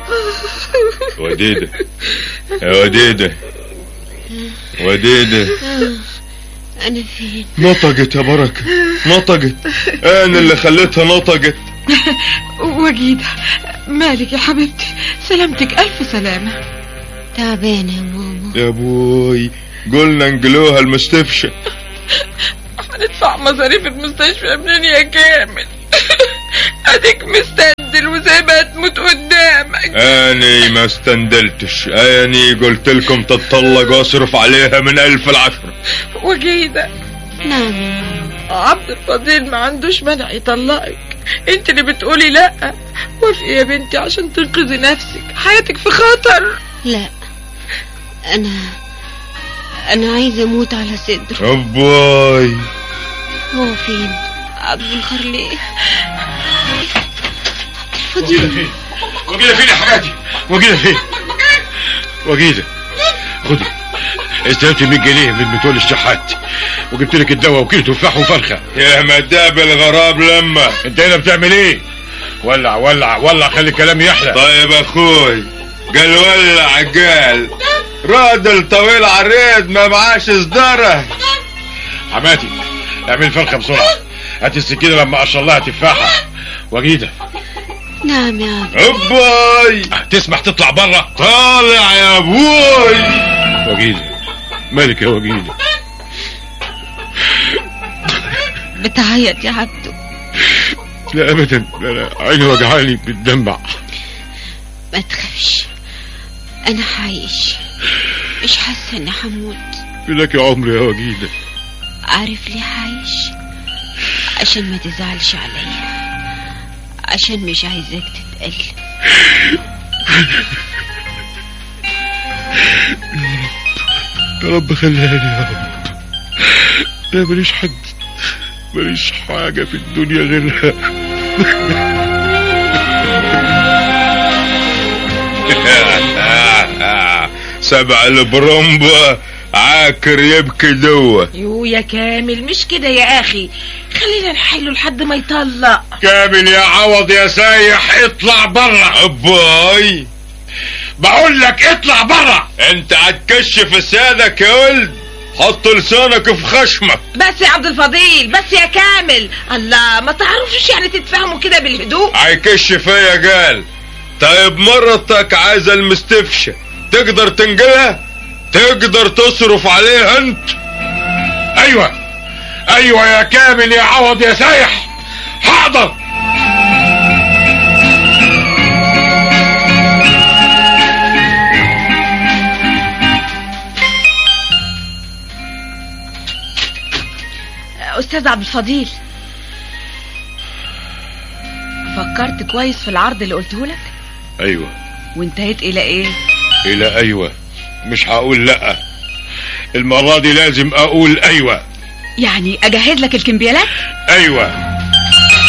وديدة يا وديدة وديدة أنا فين نطقت يا بركة نطقت أنا اللي خليتها نطقت وجيدة مالك يا حبيبتي سلامتك ألف سلامة تعبانة يا ماما يا بوي قلنا نقلوها المستفشى هندفع مصاريف المستشفى منين يا كامل اديك مستندل وسايبها تموت قدامك اني ما استندلتش اني قلت لكم تتطلق واصرف عليها من الف العشرة وجيدة نعم يا ماما عبد الفضيل ما عندوش مانع يطلقك انت اللي بتقولي لا وافقي يا بنتي عشان تنقذي نفسك حياتك في خطر لا أنا أنا عايزة أموت على صدره أبوي هو فين عبد الخرليه وجيدة فين وجيدة فين يا حماتي وجيدة فين وجيدة خدي استلمت 100 جنيه من متول الشحات وجبت لك الدواء وكيلو تفاح وفرخه يا مداب الغراب لما انت هنا بتعمل ايه ولع ولع ولع خلي الكلام يحلى طيب اخوي قال ولع قال راجل طويل عريض ما معاش صدره حماتي اعمل فرخه بسرعه هات السكينه لما اشر لها تفاحه وجيدة نعم يا عبد ابوي تسمح تطلع بره طالع يا ابوي وجيدة مالك يا وجيدة بتعيط يا عبدو لا ابدا لا لا عيني وجعاني بتدمع ما تخافش انا عايش مش حاسه اني هموت لك يا عمري يا وجيدة عارف ليه عايش عشان ما تزعلش عليا عشان مش عايزاك تتألم يا رب خليها لي يا رب لا ماليش حد ماليش حاجة في الدنيا غيرها سبع البرمبة عاكر يبكي دوا يو يا كامل مش كده يا اخي خلينا نحله لحد ما يطلق كامل يا عوض يا سايح اطلع برا ابوي بقول لك اطلع برا انت هتكشف سيادك يا ولد حط لسانك في خشمك بس يا عبد الفضيل بس يا كامل الله ما تعرفش يعني تتفاهموا كده بالهدوء هيكشف ايه قال طيب مرتك عايزه المستفشى تقدر تنقلها تقدر تصرف عليها انت ايوه ايوه يا كامل يا عوض يا سايح حاضر استاذ عبد الفضيل فكرت كويس في العرض اللي قلته لك ايوه وانتهيت الى ايه الى ايوه مش هقول لا المرة دي لازم اقول ايوه يعني اجهز لك الكمبيالات ايوه